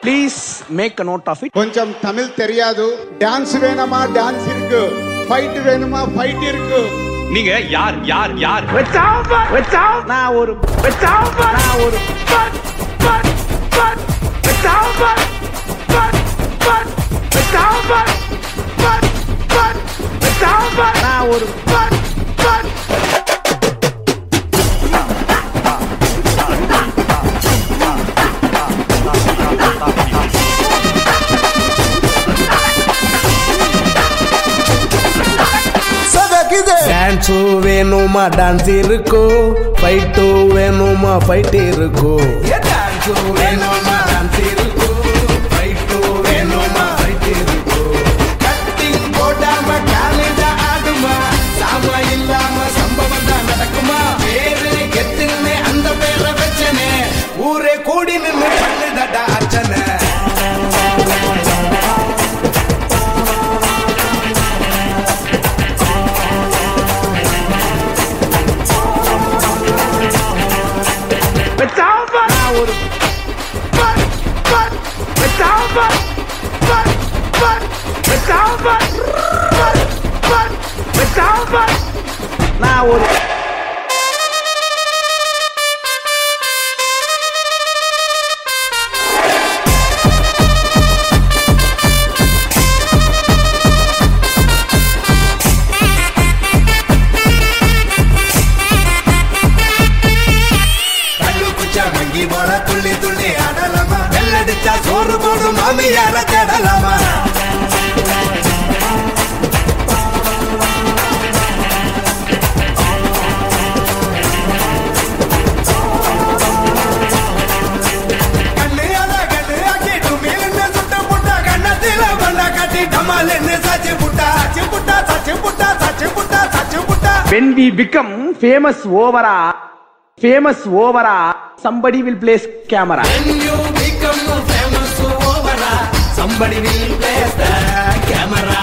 Please make a note of it கொஞ்சம் தமிழ் தெரியாது dance வேணுமா டான்ஸ் இருக்கு ஃபைட் வேணுமா ஃபைட் இருக்கு நீங்க யார் யார் யார் நான் ஒரு நான் ஒரு நான் ஒரு டான்ஸு வேணுமா டான்ஸ் இருக்கோ ஃபைட்டு வேணுமா ஃபைட் இருக்கோ டான்ஸு வேணுமா டான்ஸ் இருக்கோ ஃபைட்டு வேணுமா ஃபைட் இருக்கோ கட்டிங் போடாம காலேஜா ஆடுமா சாம இல்லாம சம்பவம் தான் நடக்குமா பேரு கெத்துன்னு அந்த பேரை வச்சனே ஊரே கூடி நின்று பண்ணுதடா அர்ச்சனை நான் ஒரு நான் ஒரு கல்லு குச்சா மங்கி போல துள்ளி துள்ளி ஆடலாமா வெள்ளடிச்சா சோறு போடும் மாமியார தேடலாமா கண்ணு அத கண்ணு ஆக்கி டுமில்னு சுட்டு புட்டா கண்ணத்தில வண்ண கட்டி டமால்னு சாச்சி புட்டா சாச்சி புட்டா சாச்சி புட்டா சாச்சி புட்டா சாச்சி புட்டா when we become famous overa famous overa somebody will place camera When you become famous over, somebody will place the camera.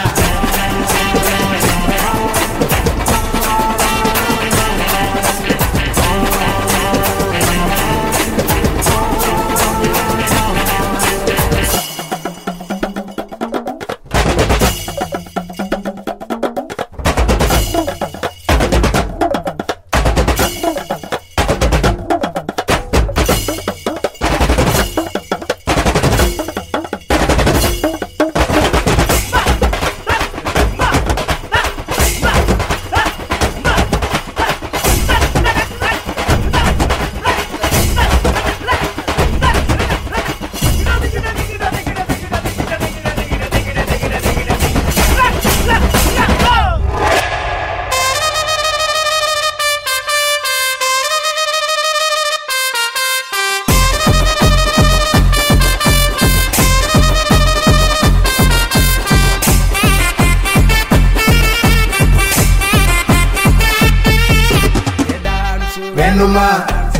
வேணுமா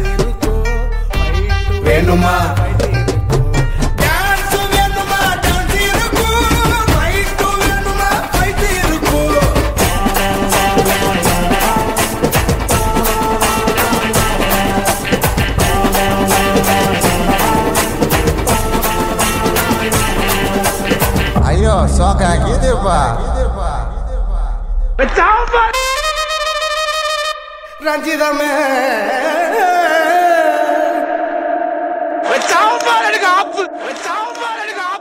வேணுமா டான்ஸ் வேணுமா டான்ஸ் இருக்கும் ஃபைட் வேணுமா ஃபைட் இருக்கும் ஐயோ சோகா கீதுப்பா ரஞ்சிதமே வச்சாவும் பாரு எனக்கு ஆப்பு வச்சாவும் பாரு எனக்கு ஆப்பு